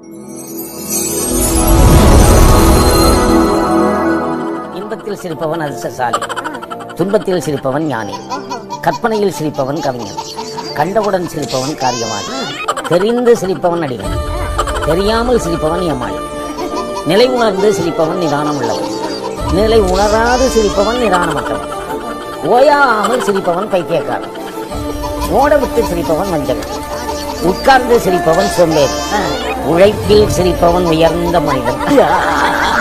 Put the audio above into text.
இன்பத்தில் சிரிப்பவன் அதிர்ஷ்டசாலி துன்பத்தில் சிரிப்பவன் ஞானி கற்பனையில் சிரிப்பவன் கவிஞன் கண்டவுடன் சிரிப்பவன் காரியவாதி தெரிந்து சிரிப்பவன் நடிகன் தெரியாமல் சிரிப்பவன் ஏமாளி நிலை உணர்ந்து சிரிப்பவன் நிதானம் உள்ளவன் நிலை உணராது சிரிப்பவன் நிதானமற்றவன் ஓயாமல் சிரிப்பவன் பைத்தியக்காரன் ஓட விட்டு சிரிப்பவன் வஞ்சகன் உட்கார்ந்து சிரிப்பவன் சோம்பேறி உழைப்பில் சிரிப்பவன் உயர்ந்த மனிதன்